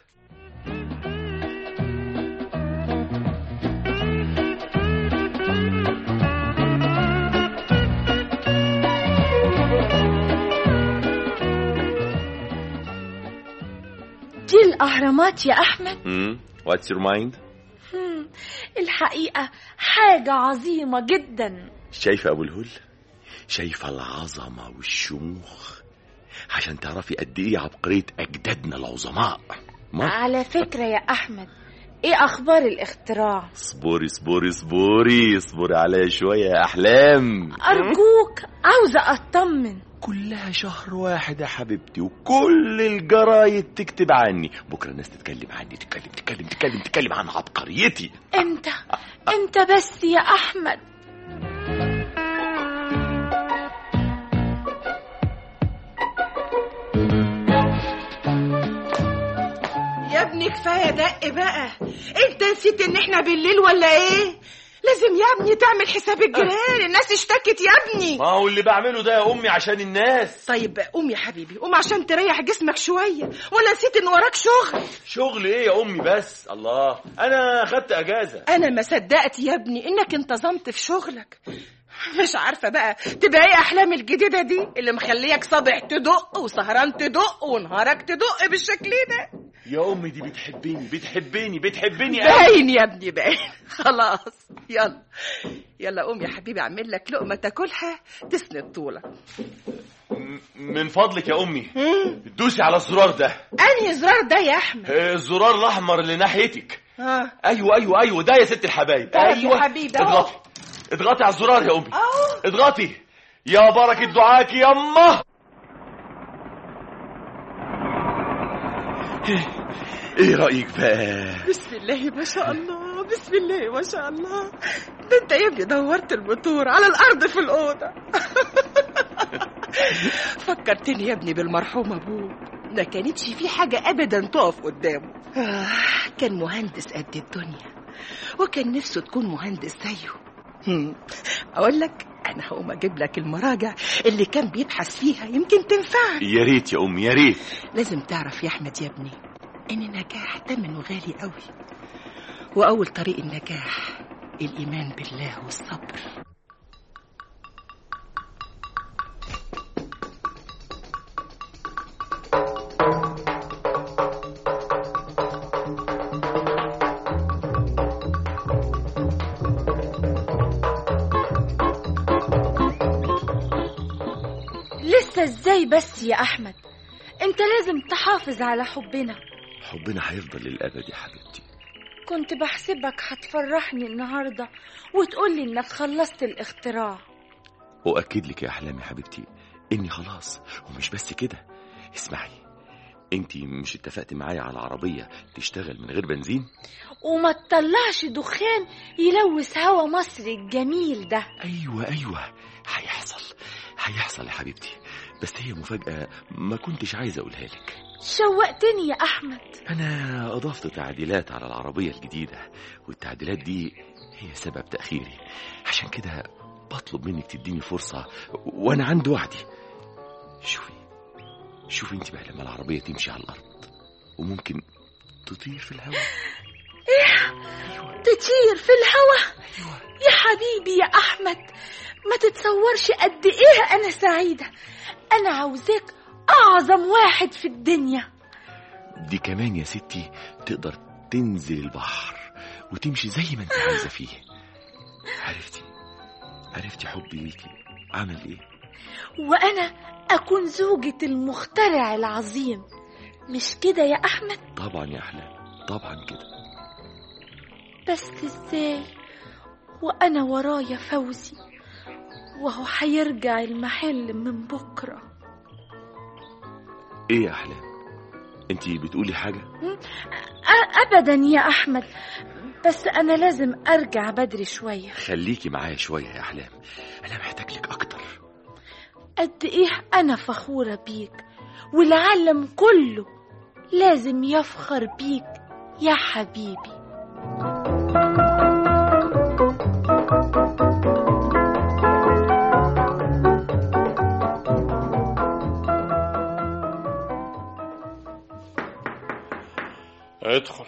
دي الأهرامات يا أحمد واتس يور مايند هم، الحقيقة حاجة عظيمة جدا شايفه ابو الهول شايفه العظمه والشموخ عشان تعرفي قد ايه عبقريه اجدادنا العظماء ما على فكرة يا أحمد إيه أخبار الاختراع؟ اصبري اصبري اصبري اصبري عليا شويه يا احلام أرجوك عاوزة أطمن كلها شهر واحد يا حبيبتي وكل الجرايد تكتب عني بكره الناس تتكلم عني تتكلم تتكلم تتكلم تتكلم عن عبقريتي امتى امتى بس يا احمد يا ابني كفايه دق بقى انت نسيت ان احنا بالليل ولا ايه لازم يا ابني تعمل حساب الجيران الناس اشتكت يا ابني ما هو اللي بعمله ده يا امي عشان الناس طيب قوم يا حبيبي قوم عشان تريح جسمك شويه ولا نسيت ان وراك شغل شغل ايه يا امي بس الله انا خدت اجازه انا ما صدقت يا ابني انك انتظمت في شغلك مش عارفه بقى تبقى ايه احلام الجديده دي اللي مخليك صبح تدق وسهران تدق ونهارك تدق بالشكل ده يا امي دي بتحبني بتحبني بتحبني أوي. باين يا ابني باين خلاص يلا يلا قوم يا حبيبي اعمل لك لقمه تاكلها تسند طولك م- من فضلك يا امي دوسي على الزرار ده انهي زرار ده يا احمد آه، الزرار الاحمر اللي ناحيتك اه ايوه ايوه ايوه ده يا ست الحبايب طيب يا ايوه حبيبي، أهو. اضغطي اضغطي على الزرار يا امي اهو اضغطي يا بركه دعاك يما ايه رايك بقى بسم الله ما شاء الله بسم الله ما شاء الله ده انت يا ابني دورت الموتور على الارض في الاوضه فكرتني يا ابني بالمرحوم ابوك ما كانتش في حاجه ابدا تقف قدامه آه كان مهندس قد الدنيا وكان نفسه تكون مهندس زيه هم، اقول لك انا هقوم اجيب لك المراجع اللي كان بيبحث فيها يمكن تنفعك يا ريت يا امي يا ريت لازم تعرف يا احمد يا ابني ان النجاح ثمنه غالي قوي واول طريق النجاح الايمان بالله والصبر لسه ازاي بس يا احمد انت لازم تحافظ على حبنا حبنا هيفضل للابد يا حبيبتي كنت بحسبك هتفرحني النهارده وتقولي انك خلصت الاختراع أؤكد لك يا أحلام يا حبيبتي إني خلاص ومش بس كده اسمعي انت مش اتفقت معايا على عربية تشتغل من غير بنزين وما تطلعش دخان يلوث هوا مصر الجميل ده ايوه ايوه هيحصل هيحصل يا حبيبتي بس هي مفاجأة ما كنتش عايز اقولها لك شوقتني يا احمد انا اضفت تعديلات على العربية الجديدة والتعديلات دي هي سبب تأخيري عشان كده بطلب منك تديني فرصة وانا عند وعدي شوفي شوفي انت بقى لما العربية تمشي على الارض وممكن تطير في الهواء ايه تطير في الهوا يا حبيبي يا احمد ما تتصورش قد ايه انا سعيدة انا عاوزاك اعظم واحد في الدنيا دي كمان يا ستي تقدر تنزل البحر وتمشي زي ما انت عايزة فيه عرفتي عرفتي حبي ليكي عمل ايه وانا اكون زوجة المخترع العظيم مش كده يا احمد طبعا يا احلام طبعا كده بس ازاي وانا ورايا فوزي وهو هيرجع المحل من بكره ايه يا احلام انت بتقولي حاجه أ- ابدا يا احمد بس انا لازم ارجع بدري شويه خليكي معايا شويه يا احلام انا محتاج لك اكتر قد ايه انا فخوره بيك والعالم كله لازم يفخر بيك يا حبيبي ادخل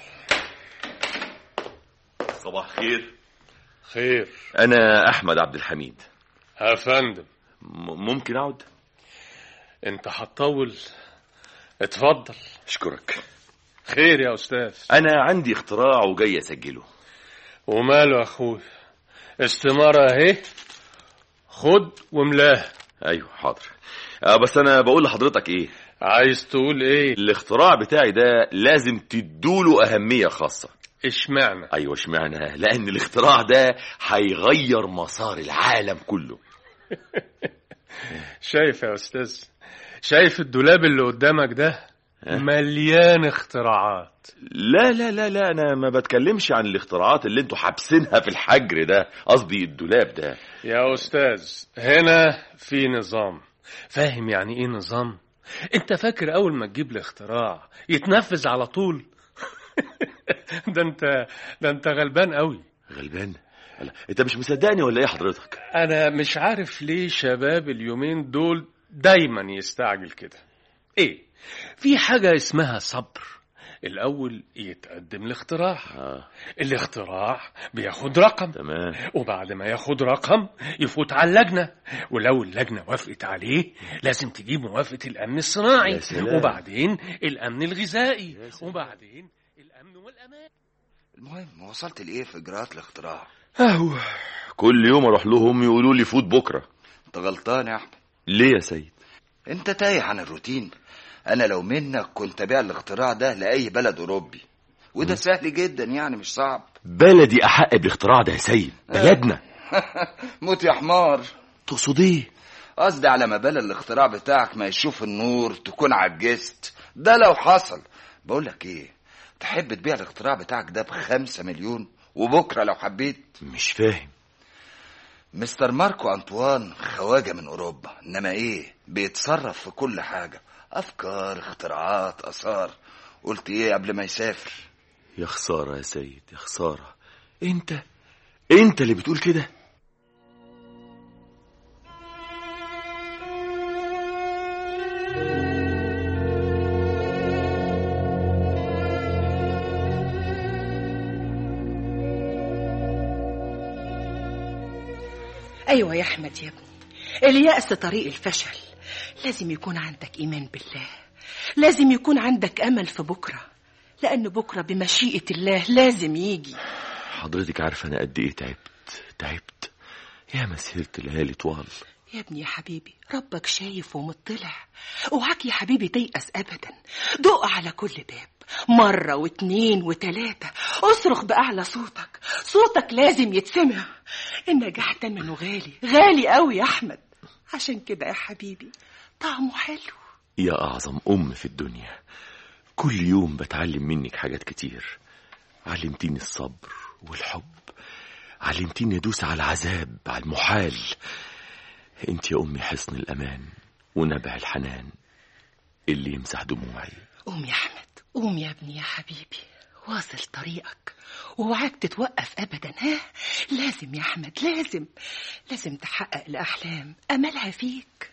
صباح خير خير انا احمد عبد الحميد يا فندم م- ممكن اقعد انت هتطول اتفضل اشكرك خير يا استاذ انا عندي اختراع وجاي اسجله وماله يا اخوي استمارة اهي خد وملاه ايوه حاضر آه بس انا بقول لحضرتك ايه عايز تقول ايه الاختراع بتاعي ده لازم تدوله اهميه خاصه اشمعنى ايوه اشمعنى لان الاختراع ده هيغير مسار العالم كله شايف يا استاذ شايف الدولاب اللي قدامك ده مليان اختراعات لا لا لا لا انا ما بتكلمش عن الاختراعات اللي انتوا حابسينها في الحجر ده قصدي الدولاب ده يا استاذ هنا في نظام فاهم يعني ايه نظام انت فاكر اول ما تجيب الاختراع يتنفذ على طول ده انت ده انت غلبان قوي غلبان لا. انت مش مصدقني ولا ايه حضرتك انا مش عارف ليه شباب اليومين دول دايما يستعجل كده ايه في حاجة اسمها صبر الأول يتقدم الاختراع آه. الاختراع بياخد رقم تمام وبعد ما ياخد رقم يفوت على اللجنة ولو اللجنة وافقت عليه لازم تجيب موافقة الأمن الصناعي يا سلام. وبعدين الأمن الغذائي وبعدين الأمن والأمان المهم وصلت لإيه في إجراءات الاختراع اهو كل يوم اروح لهم يقولوا لي فوت بكره أنت غلطان يا أحمد ليه يا سيد أنت تايه عن الروتين أنا لو منك كنت أبيع الاختراع ده لأي بلد أوروبي وده سهل جدا يعني مش صعب بلدي احق بالاختراع ده يا سيد بلدنا موت يا حمار تقصد ايه قصدي على ما بال الاختراع بتاعك ما يشوف النور تكون عجزت ده لو حصل بقولك ايه تحب تبيع الاختراع بتاعك ده بخمسة مليون وبكرة لو حبيت مش فاهم مستر ماركو أنطوان خواجة من أوروبا إنما إيه بيتصرف في كل حاجة أفكار اختراعات آثار قلت إيه قبل ما يسافر يا خساره يا سيد يا خساره انت انت اللي بتقول كده أيوة يا أحمد يا ابني اليأس طريق الفشل لازم يكون عندك إيمان بالله لازم يكون عندك أمل في بكرة لأن بكرة بمشيئة الله لازم يجي حضرتك عارفه انا قد ايه تعبت تعبت يا مسيرة ليالي طوال يا ابني يا حبيبي ربك شايف ومطلع اوعاك يا حبيبي تيأس ابدا دق على كل باب مرة واتنين وتلاتة اصرخ بأعلى صوتك صوتك لازم يتسمع النجاح تمنه غالي غالي قوي يا أحمد عشان كده يا حبيبي طعمه حلو يا أعظم أم في الدنيا كل يوم بتعلم منك حاجات كتير علمتيني الصبر والحب علمتيني أدوس على العذاب على المحال انت يا أمي حصن الأمان ونبع الحنان اللي يمسح دموعي قوم يا أحمد قوم يا ابني يا حبيبي واصل طريقك ووعاك تتوقف أبدا ها لازم يا أحمد لازم لازم تحقق الأحلام أملها فيك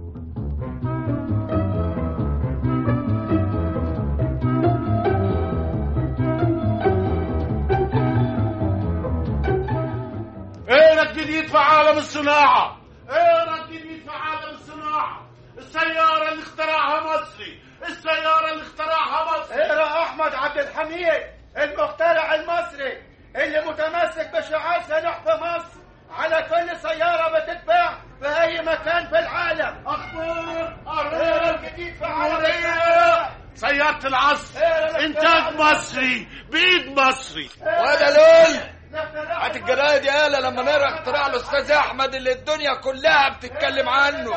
ايه الجديد في عالم الصناعة؟ ايه الجديد في عالم الصناعة؟ السيارة اللي اخترعها مصري، السيارة اللي اخترعها مصري. اقرا احمد عبد الحميد المخترع المصري اللي متمسك بشعار سلاح في مصر على كل سيارة بتتباع في أي مكان في العالم أخبار اقرا الجديد في عالم أخبار سيارة العصر إنتاج مصري بإيد مصري. وده لول هات الجرايد يا آلة لما نقرا اختراع الأستاذ أحمد اللي الدنيا كلها بتتكلم عنه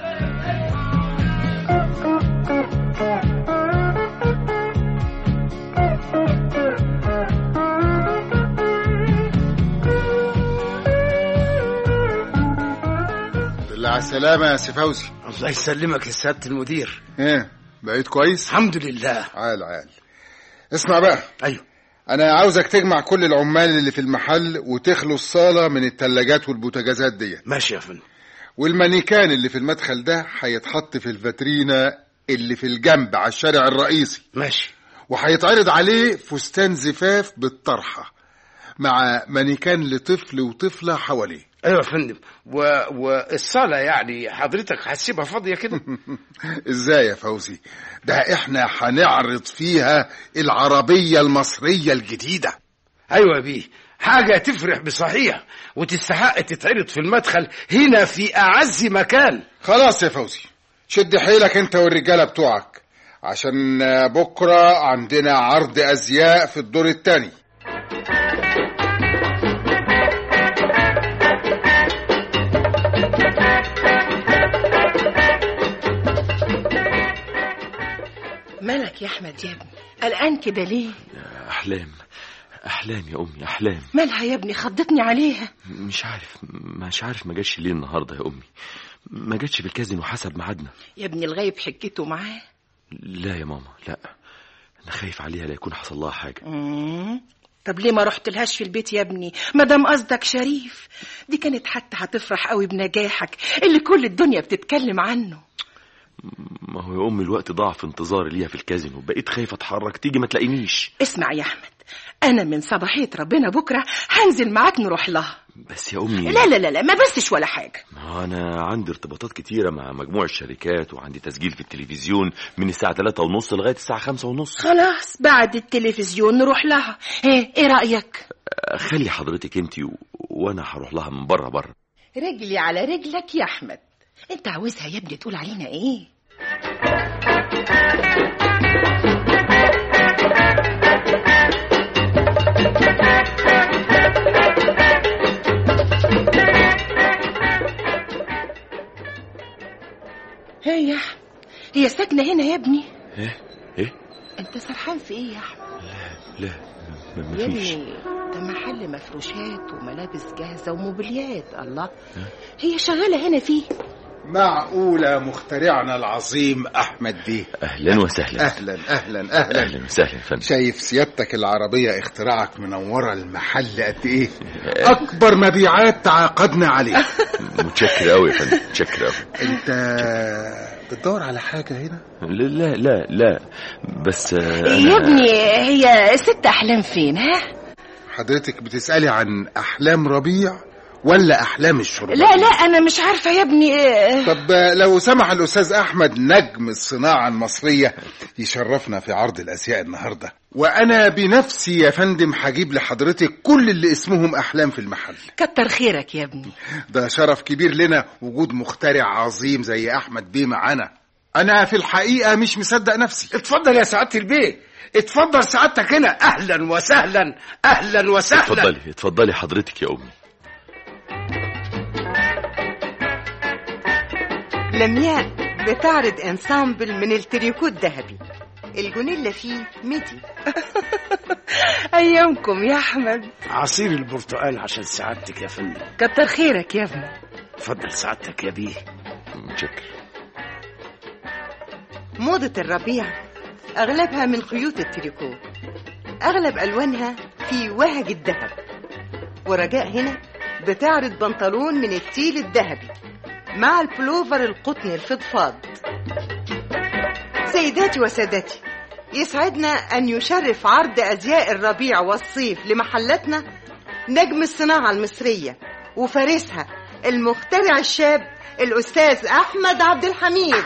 بالله على السلامة يا سي فوزي الله يسلمك يا سيادة المدير ايه بقيت كويس الحمد لله عال عال اسمع بقى ايوه انا عاوزك تجمع كل العمال اللي في المحل وتخلوا الصالة من التلاجات والبوتاجازات دي ماشي يا فندم والمانيكان اللي في المدخل ده هيتحط في الفاترينا اللي في الجنب على الشارع الرئيسي ماشي وهيتعرض عليه فستان زفاف بالطرحة مع مانيكان لطفل وطفلة حواليه ايوه يا فندم و... والصالة يعني حضرتك هتسيبها فاضية كده ازاي يا فوزي ده احنا هنعرض فيها العربية المصرية الجديدة ايوه يا بيه حاجة تفرح بصحيح وتستحق تتعرض في المدخل هنا في أعز مكان خلاص يا فوزي شد حيلك انت والرجالة بتوعك عشان بكرة عندنا عرض أزياء في الدور التاني مالك يا أحمد يا ابني قلقان كده ليه أحلام أحلام يا أمي أحلام مالها يا ابني خضتني عليها مش عارف مش عارف ما جاتش ليه النهارده يا أمي ما جاتش بالكازينو حسب ميعادنا يا ابني الغايب حكيته معاه لا يا ماما لا أنا خايف عليها لا يكون حصل لها حاجة مم. طب ليه ما رحت لهاش في البيت يا ابني مادام قصدك شريف دي كانت حتى هتفرح قوي بنجاحك اللي كل الدنيا بتتكلم عنه ما هو يا أمي الوقت ضاع في انتظاري ليها في الكازينو بقيت خايف أتحرك تيجي ما تلاقينيش اسمع يا احمد انا من صباحيه ربنا بكره هنزل معاك نروح لها بس يا أمي لا لا لا لا ما بسش ولا حاجه ما هو أنا عندي ارتباطات كتيرة مع مجموع الشركات وعندي تسجيل في التلفزيون من الساعة 3 ونص لغاية الساعة 5 ونص خلاص بعد التلفزيون نروح لها ايه ايه رايك خلي حضرتك انت و... وانا هروح لها من بره بره رجلي على رجلك يا احمد انت عاوزها يا ابني تقول علينا ايه هي هي ساكنة هنا يا ابني ايه ايه انت سرحان في ايه يا احمد لا ما يا مفيش ابني ده محل مفروشات وملابس جاهزة وموبيليات الله هي شغالة هنا فيه معقولة مخترعنا العظيم أحمد بيه اهلا وسهلا أهلا أهلا أهلا اهلا وسهلا يا فندم شايف سيادتك العربية اختراعك منورة المحل قد إيه أكبر مبيعات تعاقدنا عليه متشكر قوي يا فندم متشكر قوي أنت بتدور على حاجة هنا لا لا لا لا بس آه، يا أنا- ابني هي ست أحلام فين ها حضرتك بتسألي عن أحلام ربيع ولا أحلام الشرب لا لا أنا مش عارفة يا ابني إيه. طب لو سمح الأستاذ أحمد نجم الصناعة المصرية يشرفنا في عرض الأزياء النهاردة وأنا بنفسي يا فندم هجيب لحضرتك كل اللي اسمهم أحلام في المحل كتر خيرك يا ابني ده شرف كبير لنا وجود مخترع عظيم زي أحمد بيه معانا أنا في الحقيقة مش مصدق نفسي اتفضل يا سعادة البيه اتفضل سعادتك هنا اهلا وسهلا اهلا وسهلا اتفضلي اتفضلي حضرتك يا امي لمياء بتعرض انسامبل من التريكو الذهبي الجونيلا فيه ميدي ايامكم يا احمد عصير البرتقال عشان سعادتك يا فندم كتر خيرك يا ابني اتفضل سعادتك يا بيه شكرا موضة الربيع أغلبها من خيوط التريكو أغلب ألوانها في وهج الذهب ورجاء هنا بتعرض بنطلون من التيل الذهبي مع البلوفر القطني الفضفاض سيداتي وسادتي يسعدنا أن يشرف عرض أزياء الربيع والصيف لمحلاتنا نجم الصناعة المصرية وفارسها المخترع الشاب الأستاذ أحمد عبد الحميد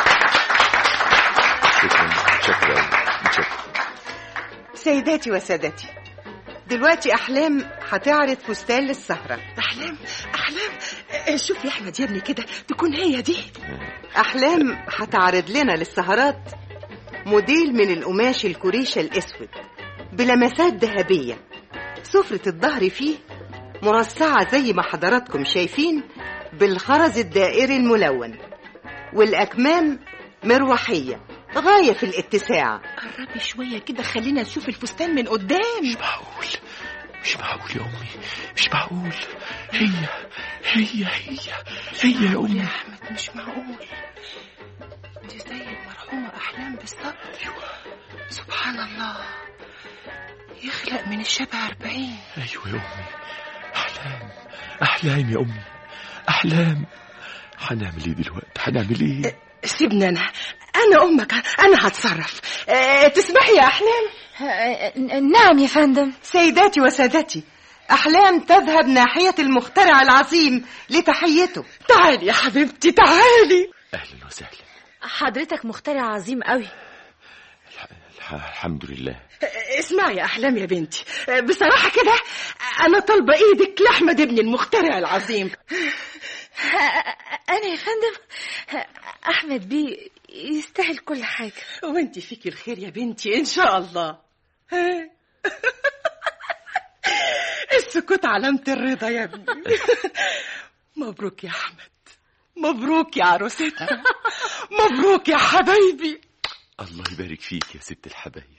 شكرا شكرا شكرا سيداتي وسادتي دلوقتي أحلام هتعرض فستان للسهرة احلام احلام آه، شوف يا احمد يا ابني كده تكون هي دي أحلام هتعرض لنا للسهرات موديل من القماش الكوريشة الأسود بلمسات ذهبية سفرة الظهر فيه مرصعة زي ما حضراتكم شايفين بالخرز الدائري الملون والأكمام مروحية غاية في الاتساع قربي شويه كده خلينا نشوف الفستان من قدام مش معقول مش معقول يا أمي مش معقول هي هي هي هي يا أمي يا احمد مش معقول دي زي المرحومه احلام بالظبط سبحان الله يخلق من الشبع أربعين أيوة يا أمي أحلام أحلام يا أمي أحلام هنعمل إيه دلوقتي هنعمل إيه سيبني انا انا امك انا هتصرف أه تسمحي يا احلام نعم يا فندم سيداتي وسادتي أحلام تذهب ناحية المخترع العظيم لتحيته تعالي يا حبيبتي تعالي أهلا وسهلا حضرتك مخترع عظيم قوي الح- الحمد لله اسمعي يا احلام يا بنتي بصراحه كده انا طالبه ايدك لاحمد ابني المخترع العظيم انا يا فندم احمد بيه يستاهل كل حاجه وانت فيكي الخير يا بنتي ان شاء الله ها؟ السكوت علامة الرضا يا ابني مبروك يا احمد مبروك يا عروستنا مبروك يا حبايبي الله يبارك فيك يا ست الحبايب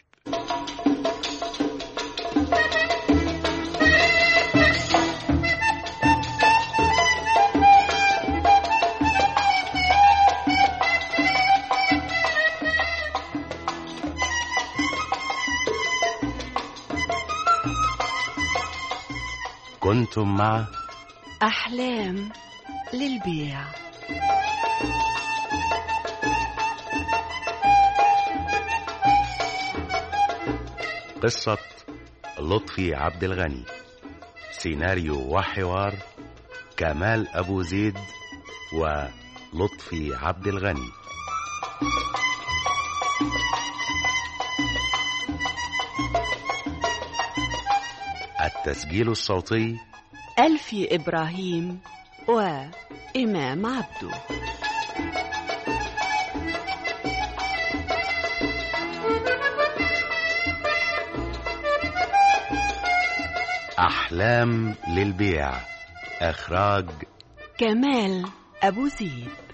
كنتم مع أحلام للبيع قصة لطفي عبد الغني سيناريو وحوار كمال أبو زيد ولطفي عبد الغني التسجيل الصوتي ألفي إبراهيم وإمام عبده أحلام للبيع إخراج كمال أبو زيد